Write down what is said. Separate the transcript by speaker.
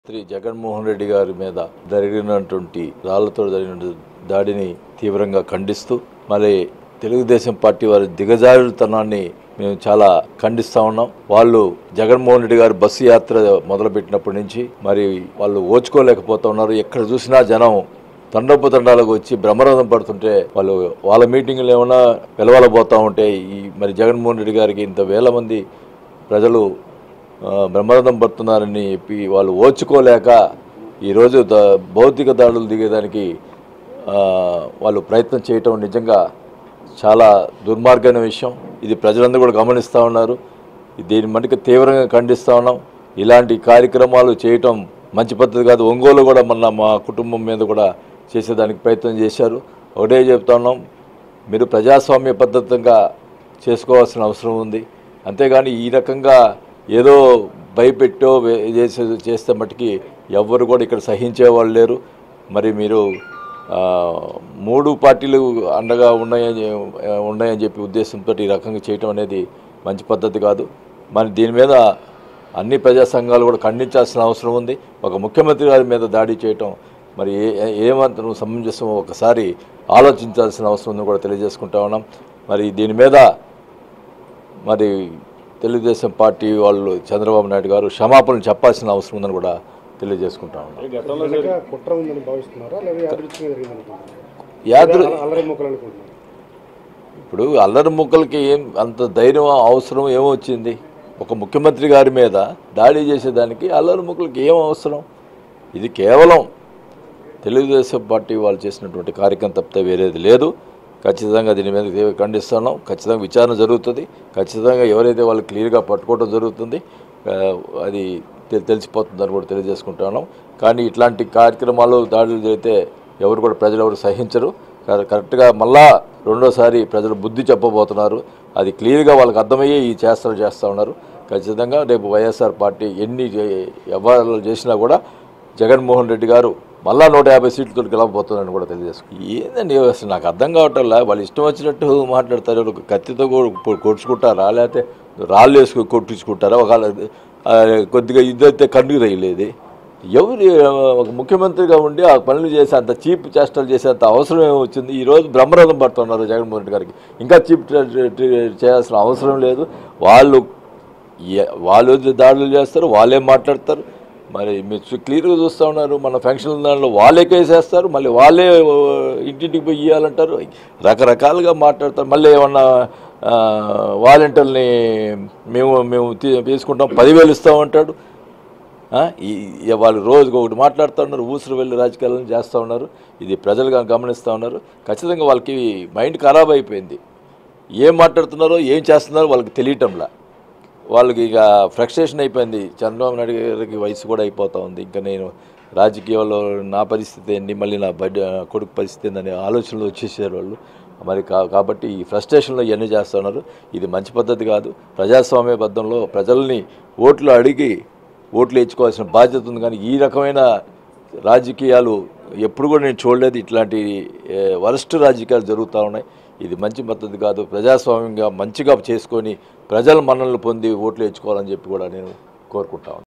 Speaker 1: శ్రీ జగన్మోహన్ రెడ్డి గారి మీద జరిగినటువంటి రాళ్లతో జరిగిన దాడిని తీవ్రంగా ఖండిస్తూ మరి తెలుగుదేశం పార్టీ వారి దిగజారుతనాన్ని మేము చాలా ఖండిస్తా ఉన్నాం వాళ్ళు జగన్మోహన్ రెడ్డి గారు బస్సు యాత్ర మొదలుపెట్టినప్పటి నుంచి మరి వాళ్ళు ఓచుకోలేకపోతా ఉన్నారు ఎక్కడ చూసినా జనం తండపు తండాలకు వచ్చి బ్రహ్మరథం పడుతుంటే వాళ్ళు వాళ్ళ మీటింగ్లు ఏమైనా పిలవలబోతా ఉంటే ఈ మరి జగన్మోహన్ రెడ్డి గారికి ఇంత వేల మంది ప్రజలు ఆ, బ్రహ్మరథం పడుతున్నారని చెప్పి వాళ్ళు ఓర్చుకోలేక ఈరోజు ద భౌతిక దాడులు దిగేదానికి ఆ, వాళ్ళు ప్రయత్నం చేయటం నిజంగా చాలా దుర్మార్గమైన విషయం ఇది ప్రజలందరూ కూడా గమనిస్తూ ఉన్నారు దీని మటుకు తీవ్రంగా ఖండిస్తూ ఉన్నాం ఇలాంటి కార్యక్రమాలు చేయటం మంచి పద్ధతి కాదు ఒంగోలు కూడా మొన్న మా కుటుంబం మీద కూడా చేసేదానికి ప్రయత్నం చేశారు ఒకటే చెప్తా ఉన్నాం మీరు ప్రజాస్వామ్య పద్ధతిగా చేసుకోవాల్సిన అవసరం ఉంది అంతేగాని ఈ రకంగా ఏదో భయపెట్టో వే- చేసే చేస్తే మట్టుకి ఎవ్వరు కూడా ఇక్కడ సహించే వాళ్ళు లేరు మరి మీరు ఆ, మూడు పార్టీలు అండగా ఉన్నాయని ఉన్నాయని చెప్పి ఉద్దేశంతో ఈ రకంగా చేయటం అనేది మంచి పద్ధతి కాదు మరి దీని మీద అన్ని ప్రజా సంఘాలు కూడా ఖండించాల్సిన అవసరం ఉంది ఒక ముఖ్యమంత్రి గారి మీద దాడి చేయటం మరి ఏ ఏమంతరం సమంజసమో ఒకసారి ఆలోచించాల్సిన అవసరం ఉందని కూడా తెలియజేసుకుంటా ఉన్నాం మరి దీని మీద మరి తెలుగుదేశం పార్టీ వాళ్ళు చంద్రబాబు నాయుడు గారు క్షమాపణలు చెప్పాల్సిన అవసరం ఉందని కూడా తెలియజేసుకుంటా ఉన్నాం
Speaker 2: గతంలో వెనక కుట్ర ఉందని భావిస్తున్నారా లేదా యాదృచ్ఛికంగా జరిగింది అనుకుంటున్నారా
Speaker 1: యాదృ
Speaker 2: అల్లరి మొక్కలు అనుకుంటున్నారు
Speaker 1: ఇప్పుడు అల్లరి ముక్కలకి ఏం అంత ధైర్యం అవసరం ఏమొచ్చింది ఒక ముఖ్యమంత్రి గారి మీద దాడి చేసేదానికి అల్లరి ముక్కలకి ఏం అవసరం ఇది కేవలం తెలుగుదేశం పార్టీ వాళ్ళు చేసినటువంటి కార్యక్రమం తప్పితే వేరేది లేదు ఖచ్చితంగా దీని మీద తీవ్ర ఖండిస్తున్నాం ఖచ్చితంగా విచారణ జరుగుతుంది ఖచ్చితంగా ఎవరైతే వాళ్ళు క్లియర్గా పట్టుకోవడం జరుగుతుంది ఆ, అది తె- తెలిసిపోతుందని కూడా తెలియజేసుకుంటున్నాం కానీ ఇట్లాంటి కార్యక్రమాలు దాడులు జరిగితే ఎవరు కూడా ప్రజలు ఎవరు సహించరు క- కరెక్ట్గా మళ్ళా రెండోసారి ప్రజలు బుద్ధి చెప్పబోతున్నారు అది క్లియర్గా వాళ్ళకి అర్థమయ్యే ఈ చేష్టలు చేస్తూ ఉన్నారు ఖచ్చితంగా రేపు వైఎస్ఆర్ పార్టీ ఎన్ని వ్యవహారాలు చేసినా కూడా జగన్మోహన్ రెడ్డి గారు మళ్ళా నూట యాభై సీట్లతో గెలవబోతున్నారని కూడా తెలియజేసుకు ఏందండి అసలు నాకు అర్థం కావటంలా వాళ్ళు ఇష్టం వచ్చినట్టు మాట్లాడతారు ఒక కత్తితో కూడా కొట్టుకుంటారా లేకపోతే రాళ్ళు వేసుకు కొట్టించుకుంటారా ఒకవేళ ఆ, కొద్దిగా ఇదైతే కన్నుకు తగిలేది ఎవరు ఒక ముఖ్యమంత్రిగా ఉండి ఆ పనులు చేసే అంత చీప్ చేష్టలు చేసేంత అవసరం ఏమొచ్చింది ఈరోజు బ్రహ్మరథం పడుతున్నారు జగన్మోహన్ రెడ్డి గారికి ఇంకా చీప్ చేయాల్సిన అవసరం లేదు వాళ్ళు ఏ- వాళ్ళు దాడులు చేస్తారు వాళ్ళే మాట్లాడతారు మరి మీరు క్లియర్గా చూస్తూ ఉన్నారు మన ఫంక్షన్ దానిలో వాళ్ళే కేసేస్తారు మళ్ళీ వాళ్ళే ఓ, ఇంటింటికి పోయి ఇవ్వాలంటారు రకరకాలుగా మాట్లాడతారు మళ్ళీ ఏమన్నా ఆ, వాలంటీర్ని మేము మేము తీ- తీసుకుంటాం పదివేలు ఇస్తామంటాడు ఆ, ఈ ఈ వాళ్ళు రోజుకు ఒకటి మాట్లాడుతూ ఉన్నారు ఊసురు వెళ్ళి రాజకీయాలను చేస్తూ ఉన్నారు ఇది ప్రజలుగా గమనిస్తూ ఉన్నారు ఖచ్చితంగా వాళ్ళకి మైండ్ ఖరాబ్ అయిపోయింది ఏం మాట్లాడుతున్నారో ఏం చేస్తున్నారో వాళ్ళకి తెలియటంలా వాళ్ళకి ఇక ఫ్రస్ట్రేషన్ అయిపోయింది చంద్రబాబు నాయుడు గారికి వయసు కూడా అయిపోతా ఉంది ఇంకా నేను రాజకీయాల్లో నా పరిస్థితి ఏంటి మళ్ళీ నా బడ్డ కొడుకు పరిస్థితి ఏందని ఆలోచనలు వచ్చేసారు వాళ్ళు మరి కా కాబట్టి ఈ ఫ్రస్ట్రేషన్లో ఇవన్నీ చేస్తున్నారు ఇది మంచి పద్ధతి కాదు ప్రజాస్వామ్య బద్ధంలో ప్రజల్ని ఓట్లు అడిగి ఓట్లు ఇచ్చుకోవాల్సిన బాధ్యత ఉంది కానీ ఈ రకమైన రాజకీయాలు ఎప్పుడు కూడా నేను చూడలేదు ఇట్లాంటి వరస్ట్ రాజకీయాలు జరుగుతూ ఉన్నాయి ఇది మంచి పద్ధతి కాదు ప్రజాస్వామ్యంగా మంచిగా చేసుకొని ప్రజల మన్ననలు పొంది ఓట్లు ఇచ్చుకోవాలని చెప్పి కూడా నేను కోరుకుంటా ఉన్నాను